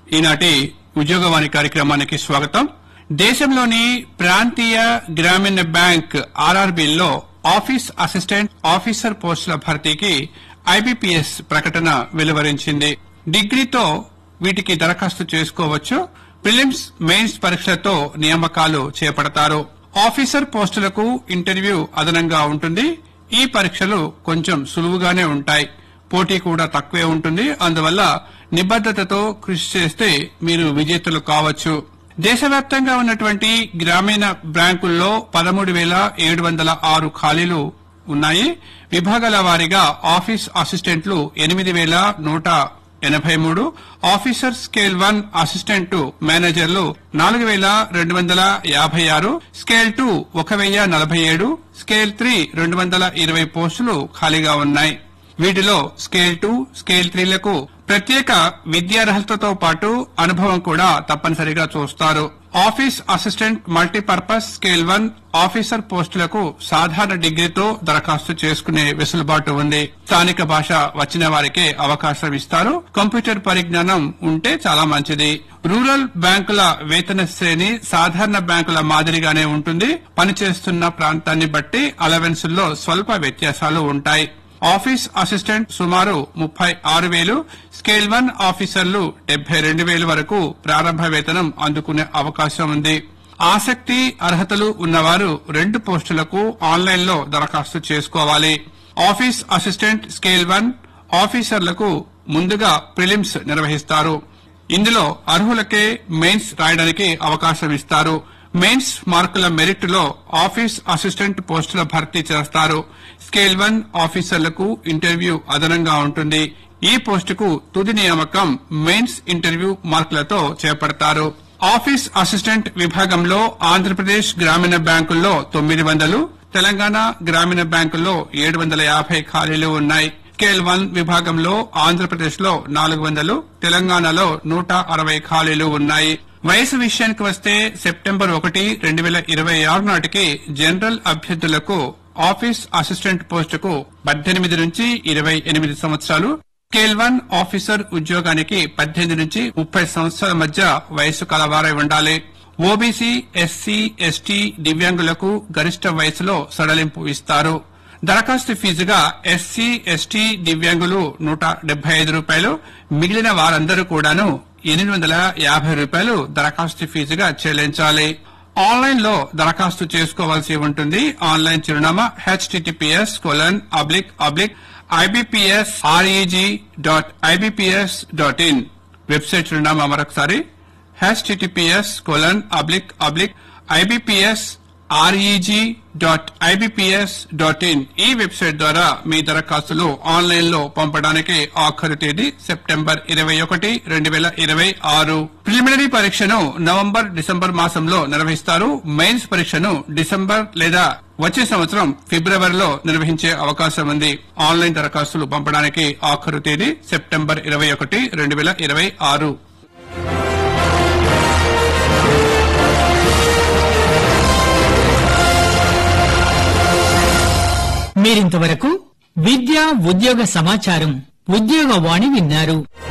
ఈనాటి ఉద్యోగవాణి కార్యక్రమానికి స్వాగతం దేశంలోని ప్రాంతీయ గ్రామీణ బ్యాంక్ ఆర్ఆర్బీల్లో ఆఫీస్ అసిస్టెంట్ ఆఫీసర్ పోస్టుల భర్తీకి ఐబీపీఎస్ ప్రకటన వెలువరించింది డిగ్రీతో వీటికి దరఖాస్తు చేసుకోవచ్చు ప్రిలిమ్స్ మెయిన్స్ పరీక్షలతో నియామకాలు చేపడతారు ఆఫీసర్ పోస్టులకు ఇంటర్వ్యూ అదనంగా ఉంటుంది ఈ పరీక్షలు కొంచెం సులువుగానే ఉంటాయి పోటీ కూడా తక్కువే ఉంటుంది అందువల్ల నిబద్దతతో కృషి చేస్తే మీరు విజేతలు కావచ్చు దేశవ్యాప్తంగా ఉన్నటువంటి గ్రామీణ బ్యాంకుల్లో పదమూడు వేల ఏడు వందల ఆరు ఖాళీలు ఉన్నాయి విభాగాల వారీగా ఆఫీస్ అసిస్టెంట్లు ఎనిమిది వేల నూట ఎనభై మూడు ఆఫీసర్ స్కేల్ వన్ అసిస్టెంట్ మేనేజర్లు నాలుగు వేల రెండు వందల యాభై ఆరు స్కేల్ టూ ఒక వెయ్యి నలభై ఏడు స్కేల్ త్రీ రెండు వందల ఇరవై పోస్టులు ఖాళీగా ఉన్నాయి వీటిలో స్కేల్ టూ స్కేల్ త్రీలకు ప్రత్యేక విద్యార్హతతో పాటు అనుభవం కూడా తప్పనిసరిగా చూస్తారు office assistant multipurpose scale one officer పోస్టులకు సాధారణ డిగ్రీతో దరఖాస్తు చేసుకునే వెసులుబాటు ఉంది స్థానిక భాష వచ్చిన వారికే అవకాశం ఇస్తారు కంప్యూటర్ పరిజ్ఞానం ఉంటే చాలా మంచిది రూరల్ బ్యాంకుల వేతన శ్రేణి సాధారణ బ్యాంకుల మాదిరిగానే ఉంటుంది పనిచేస్తున్న ప్రాంతాన్ని బట్టి అలవెన్సుల్లో స్వల్ప వ్యత్యాసాలు ఉంటాయి ఆఫీస్ అసిస్టెంట్ సుమారు ముప్పై ఆరు వేలు స్కేల్ వన్ ఆఫీసర్లు డెబ్బై రెండు వేలు వరకు ప్రారంభ వేతనం అందుకునే అవకాశం ఉంది ఆసక్తి అర్హతలు ఉన్నవారు రెండు పోస్టులకు ఆన్లైన్ లో దరఖాస్తు చేసుకోవాలి ఆఫీస్ అసిస్టెంట్ స్కేల్ వన్ ఆఫీసర్లకు ముందుగా ప్రిలిమ్స్ నిర్వహిస్తారు ఇందులో అర్హులకే మెయిన్స్ రాయడానికి అవకాశం ఇస్తారు మెయిన్స్ మార్కుల మెరిట్ లో ఆఫీస్ అసిస్టెంట్ పోస్టుల భర్తీ చేస్తారు స్కేల్ వన్ ఆఫీసర్లకు ఇంటర్వ్యూ అదనంగా ఉంటుంది ఈ పోస్టుకు తుది నియామకం మెయిన్స్ ఇంటర్వ్యూ మార్కులతో చేపడతారు ఆఫీస్ అసిస్టెంట్ విభాగంలో ఆంధ్రప్రదేశ్ గ్రామీణ బ్యాంకుల్లో తొమ్మిది వందలు తెలంగాణ గ్రామీణ బ్యాంకుల్లో ఏడు వందల యాభై ఖాళీలు ఉన్నాయి స్కేల్ వన్ విభాగంలో ఆంధ్రప్రదేశ్ లో నాలుగు వందలు తెలంగాణలో నూట అరవై ఖాళీలు ఉన్నాయి వయసు విషయానికి వస్తే సెప్టెంబర్ ఒకటి రెండు వేల ఇరవై ఆరు నాటికి జనరల్ అభ్యర్థులకు ఆఫీస్ అసిస్టెంట్ పోస్టుకు పద్దెనిమిది నుంచి ఇరవై ఎనిమిది సంవత్సరాలు స్కేల్ వన్ ఆఫీసర్ ఉద్యోగానికి పద్దెనిమిది నుంచి ముప్పై సంవత్సరాల మధ్య వయసు కలవారై ఉండాలి ఓబీసీ ఎస్సీ ఎస్టీ దివ్యాంగులకు గరిష్ట వయసులో సడలింపు ఇస్తారు దరఖాస్తు ఫీజుగా ఎస్సీ ఎస్టీ దివ్యాంగులు నూట డెబ్బై ఐదు రూపాయలు మిగిలిన వారందరూ కూడాను ఎనిమిది వందల యాభై రూపాయలు దరఖాస్తు ఫీజుగా చెల్లించాలి ఆన్లైన్ లో దరఖాస్తు చేసుకోవాల్సి ఉంటుంది ఆన్లైన్ చిరునామా HTTPS colon oblique oblique IBPS REG dot IBPS dot in website చిరునామా మరొకసారి HTTPS colon oblique oblique IBPS REG dot IBPS dot in ఈ వెబ్సైట్ ద్వారా మీ దరఖాస్తులు ఆన్లైన్ లో పంపడానికి ఆఖరు తేదీ సెప్టెంబర్ ఇరవై ఒకటి రెండు వేల ఇరవై ఆరు ప్రిలిమినరీ పరీక్షను నవంబర్ డిసెంబర్ మాసంలో నిర్వహిస్తారు మెయిన్స్ పరీక్షను డిసెంబర్ లేదా వచ్చే సంవత్సరం ఫిబ్రవరిలో నిర్వహించే అవకాశం ఉంది ఆన్లైన్ దరఖాస్తులు పంపడానికి ఆఖరు తేదీ సెప్టెంబర్ ఇరవై ఒకటి రెండు వేల ఇరవై ఆరు మీరింతవరకు విద్య ఉద్యోగ సమాచారం ఉద్యోగ వాణి విన్నారు